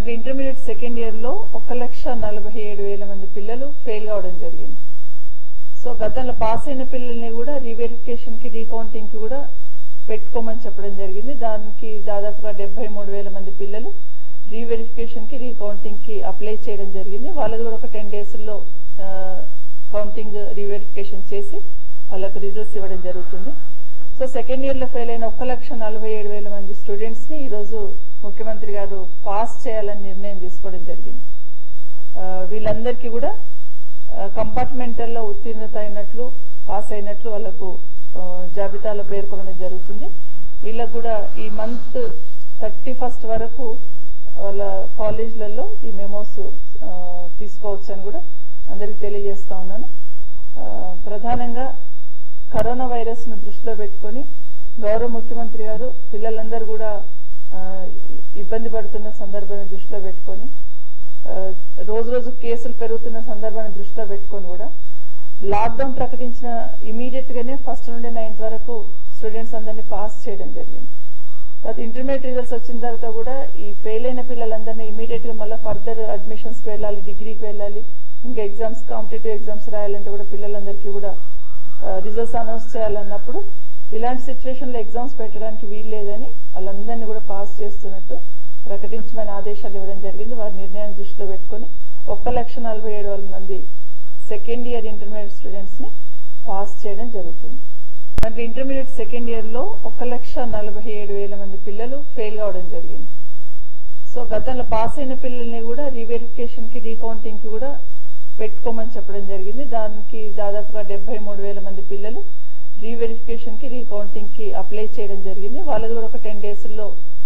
దాంట్లో intermediate second year లో ఒక లక్ష నలభై ఏడు వేల మంది పిల్లలు ఫెయిల్ కావడం జరిగింది సో గతంలో పాస్ అయిన పిల్లల్ని కూడా రీవెరిఫికేషన్ కి రీకౌంటింగ్ కి కూడా పెట్టుకోమని చెప్పడం జరిగింది దానికి దాదాపుగా డెబ్బై మూడు వేల మంది పిల్లలు రీవెరిఫికేషన్ కి రీకౌంటింగ్ కి అప్లై చేయడం జరిగింది వాళ్ళది కూడా ఒక టెన్ డేస్ లో కౌంటింగ్ రీవెరిఫికేషన్ చేసి వాళ్ళకు రిజల్ట్స్ ఇవ్వడం జరుగుతుంది సో సెకండ్ ఇయర్ లో ఫెయిల్ అయిన ఒక లక్ష నలభై ఏడు వేల మంది స్టూడెంట్స్ ని ఈరోజు ముఖ్యమంత్రి గారు పాస్ చేయాలని నిర్ణయం తీసుకోవడం జరిగింది ఆ, వీళ్ళందరికీ కూడా కంపార్ట్మెంటల్లో ఉత్తీర్ణత అయినట్లు పాస్ అయినట్లు వాళ్ళకు ఆ, జాబితాలో పేర్కొనడం జరుగుతుంది వీళ్ళకు కూడా ఈ మంత్ థర్టీ ఫస్ట్ వరకు వాళ్ళ కాలేజీలలో ఈ మెమోస్ తీసుకోవచ్చు అని కూడా అందరికి తెలియజేస్తా ఉన్నాను ఆ, ప్రధానంగా కరోనా వైరస్ ను దృష్టిలో పెట్టుకొని గౌరవ ముఖ్యమంత్రి గారు పిల్లలందరూ కూడా ఆ, ఇబ్బంది పడుతున్న సందర్భాన్ని దృష్టిలో పెట్టుకొని ఆ, రోజు రోజు కేసులు పెరుగుతున్న సందర్భాన్ని దృష్టిలో పెట్టుకొని కూడా లాక్డౌన్ ప్రకటించిన ఇమీడియట్ గానే ఫస్ట్ నుండి నైన్త్ వరకు స్టూడెంట్స్ అందరినీ పాస్ చేయడం జరిగింది తర్వాత ఇంటర్మీడియట్ రిజల్ట్స్ వచ్చిన తర్వాత కూడా ఈ ఫెయిల్ అయిన పిల్లలందరినీ ఇమీడియట్ గా మళ్ళీ ఫర్దర్ అడ్మిషన్స్ కి వెళ్ళాలి డిగ్రీకి వెళ్ళాలి ఇంకా ఎగ్జామ్స్ కాంపిటేటివ్ ఎగ్జామ్స్ రాయాలంటే కూడా పిల్లలందరికీ కూడా రిజల్ట్స్ అనౌన్స్ చేయాలన్నప్పుడు ఇలాంటి సిచ్యువేషన్ లో ఎగ్జామ్స్ పెట్టడానికి వీల్లేదని వాళ్ళందరినీ కూడా పాస్ చేస్తున్నట్టు ప్రకటించమని ఆదేశాలు ఇవ్వడం జరిగింది వారి నిర్ణయాన్ని దృష్టిలో పెట్టుకొని ఒక్క లక్ష నలభై ఏడు వేల మంది సెకండ్ ఇయర్ ఇంటర్మీడియట్ స్టూడెంట్స్ ని పాస్ చేయడం జరుగుతుంది దాంట్లో ఇంటర్మీడియట్ సెకండ్ ఇయర్ లో ఒక లక్ష నలభై ఏడు వేల మంది పిల్లలు ఫెయిల్ కావడం జరిగింది సో గతంలో పాస్ అయిన పిల్లల్ని కూడా రీవెరిఫికేషన్ కి రీకౌంటింగ్ కి కూడా పెట్టుకోమని చెప్పడం జరిగింది దానికి దాదాపుగా డెబ్బై మూడు వేల మంది పిల్లలు రీవెరిఫికేషన్ కి రీకౌంటింగ్ కి అప్లై చేయడం జరిగింది వాళ్ళది కూడా ఒక టెన్ డేస్ లో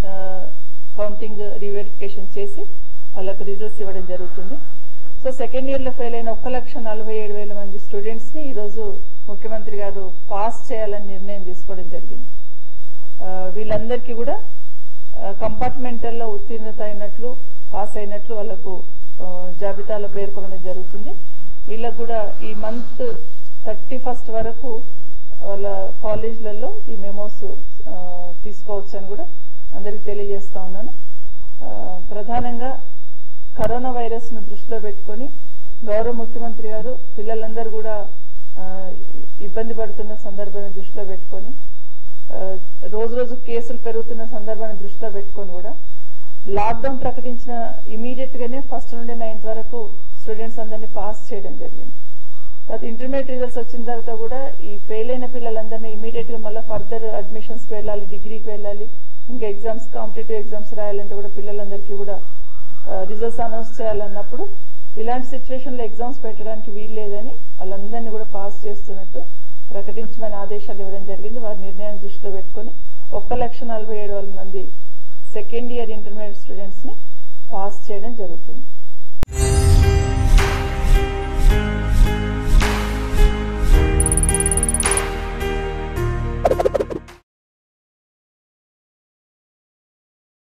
కౌంటింగ్ రీవెరిఫికేషన్ చేసి వాళ్ళకు రిజల్ట్స్ ఇవ్వడం జరుగుతుంది సో సెకండ్ ఇయర్ లో ఫెయిల్ అయిన ఒక లక్ష నలభై ఏడు వేల మంది స్టూడెంట్స్ ని ఈరోజు ముఖ్యమంత్రి గారు పాస్ చేయాలని నిర్ణయం తీసుకోవడం జరిగింది ఆ, వీళ్ళందరికీ కూడా కంపార్ట్మెంటల్లో ఉత్తీర్ణత అయినట్లు పాస్ అయినట్లు వాళ్ళకు ఆ, జాబితాలో పేర్కొనడం జరుగుతుంది వీళ్ళకు కూడా ఈ మంత్ థర్టీ ఫస్ట్ వరకు వాళ్ళ కాలేజీలలో ఈ మెమోస్ తీసుకోవచ్చు అని కూడా అందరికి తెలియజేస్తా ఉన్నాను ఆ, ప్రధానంగా కరోనా వైరస్ ను దృష్టిలో పెట్టుకొని గౌరవ ముఖ్యమంత్రి గారు పిల్లలందరూ కూడా ఆ, ఇబ్బంది పడుతున్న సందర్భాన్ని దృష్టిలో పెట్టుకొని ఆ, రోజు రోజు కేసులు పెరుగుతున్న సందర్భాన్ని దృష్టిలో పెట్టుకొని కూడా లాక్డౌన్ ప్రకటించిన ఇమీడియట్ గానే ఫస్ట్ నుండి నైన్త్ వరకు స్టూడెంట్స్ అందరినీ పాస్ చేయడం జరిగింది తర్వాత ఇంటర్మీడియట్ రిజల్ట్స్ వచ్చిన తర్వాత కూడా ఈ ఫెయిల్ అయిన పిల్లలందరినీ ఇమీడియట్ గా మళ్ళీ ఫర్దర్ అడ్మిషన్స్ కి వెళ్ళాలి డిగ్రీకి వెళ్ళాలి ఇంకా ఎగ్జామ్స్ కాంపిటేటివ్ ఎగ్జామ్స్ రాయాలంటే కూడా పిల్లలందరికీ కూడా రిజల్ట్స్ అనౌన్స్ చేయాలన్నప్పుడు ఇలాంటి సిచ్యువేషన్ లో ఎగ్జామ్స్ పెట్టడానికి వీల్లేదని వాళ్ళందరినీ కూడా పాస్ చేస్తున్నట్టు ప్రకటించమని ఆదేశాలు ఇవ్వడం జరిగింది వారి నిర్ణయాన్ని దృష్టిలో పెట్టుకొని ఒక్క లక్ష నలభై ఏడు వేల మంది సెకండ్ ఇయర్ ఇంటర్మీడియట్ స్టూడెంట్స్ ని పాస్ చేయడం జరుగుతుంది